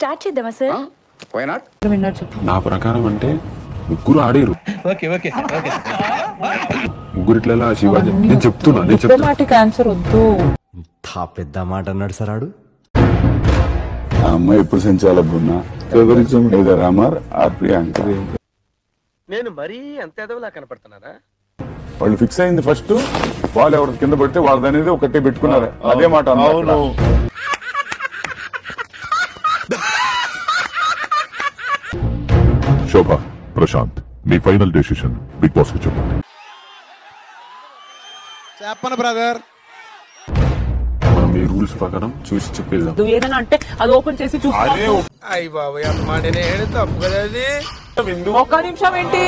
Start చేద్దామా sir పోయినాట్ విన్నారు చెప్పు నా ప్రకారం అంటే ముగ్గురు ఆడేరు ముగ్గురిట్లలో శివాజీ నేను చెప్తున్నా నేను చెప్తున్నా డిప్లొమాటిక్ ఆన్సర్ వద్దు తా పెద్ద మాట అన్నాడు సార్ ఆడు ఆ అమ్మాయి ఎప్పుడు సంచాలకున్నా ఉన్నా ఫేవరిజం లేదా రామార్ ఆర్ ప్రియాంక నేను మరీ అంత ఎదవలా కనపడుతున్నారా వాళ్ళు ఫిక్స్ అయింది ఫస్ట్ వాళ్ళు ఎవరు కింద పడితే వాళ్ళది అనేది ఒకటే పెట్టుకున్నారు అదే మాట అన్నారు అక్కడ. శోభ ప్రశాంత్ మీ ఫైనల్ డెసిషన్ బిగ్ బాస్ కి చెప్పండి చెప్పను బ్రదర్ మనం ఈ రూల్స్ ప్రకారం చూసి చెప్పేద్దాం నువ్వు ఏదైనా అంటే అది ఓపెన్ చేసి చూస్తా అదే అయ్యి బాబు ఎంత మాట నేను తప్పు కదా అది ఒక్క నిమిషం ఏంటి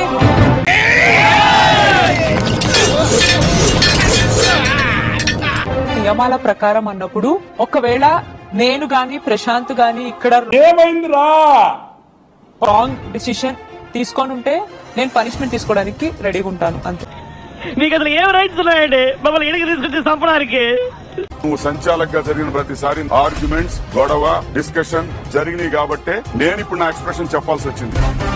నియమాల ప్రకారం అన్నప్పుడు ఒకవేళ నేను గాని ప్రశాంత్ గాని ఇక్కడ ఏమైందిరా రాంగ్ డిసిషన్ తీసుకొని ఉంటే నేను పనిష్మెంట్ తీసుకోవడానికి రెడీగా ఉంటాను అంతే మీకు అసలు ఏం రైట్స్ ఉన్నాయండి మమ్మల్ని ఇడికి తీసుకొచ్చి చంపడానికి నువ్వు సంచాలకుగా జరిగిన ప్రతిసారి ఆర్గ్యుమెంట్స్ గొడవ డిస్కషన్ జరిగినాయి కాబట్టే నేను ఇప్పుడు నా ఎక్స్ప్రెషన్ చెప్పాల్సి వచ్చింది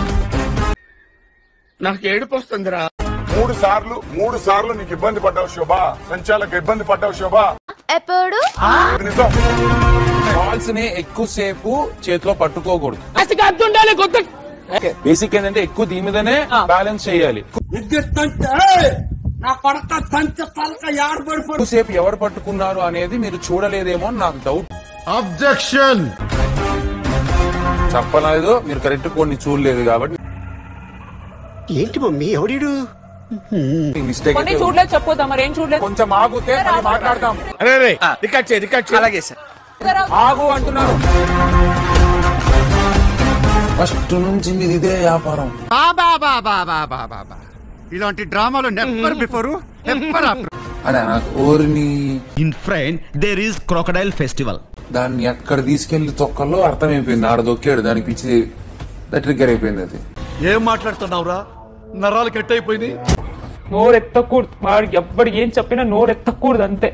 నాకు ఏడుపు వస్తుందిరా మూడు సార్లు మూడు సార్లు నీకు ఇబ్బంది పడ్డావు శోభ సంచాలక ఇబ్బంది పడ్డావు శోభ ఎప్పుడు ఇది నిజం బాల్స్ ని ఎక్కువసేపు చేతిలో పట్టుకోకూడదు బేసిక్ ఏంటంటే ఎక్కువ దీని మీదనే బ్యాలెన్స్ చేయాలి ఎక్కువసేపు ఎవరు పట్టుకున్నారు అనేది మీరు చూడలేదేమో అని నాకు డౌట్ అబ్జెక్షన్ చెప్పలేదు మీరు కరెక్ట్ కొన్ని చూడలేదు కాబట్టి ఏంటి మమ్మీ ఎవడీడు మిస్టేక్ కొన్ని చూడలేదు చెప్పొద్దా మరి ఏం చూడలేదు కొంచెం ఆగుతే మళ్ళీ మాట్లాడతాం రికార్డ్ చేయి రికార్డ్ చేయి అలాగే సార్ ఆగు అంటున్నాను ఫస్ట్ నుంచి మీది ఇదే వ్యాపారం ఇలాంటి డ్రామాలు నెవర్ బిఫోర్ ఎవర్ ఆఫ్టర్ అదే నాకు ఓరిని in friend there is crocodile festival దాన్ని ఎక్కడ తీసుకెళ్లి తొక్కల్లో అర్థమైపోయింది ఆడ దొక్కాడు దానికి పిచ్చి ట్రిగ్గర్ అయిపోయింది అది ఏం మాట్లాడుతున్నావురా నరాలు కట్ అయిపోయింది నోరు ఎత్తకూడదు వాడు ఎవ్వడు ఏం చెప్పినా నోరు ఎత్తకూడదు అంతే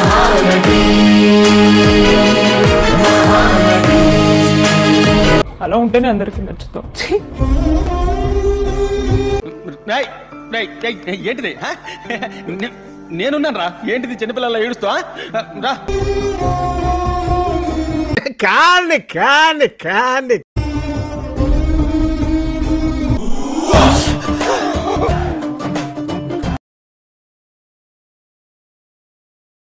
అలా ఉంటేనే అందరికి నచ్చుతాం ఛీ! ఏంటిది హ? నే- నేనున్నాను రా ఏంటిది చిన్నపిల్లల ఏడుస్తా రా కాండి కాండి కాండి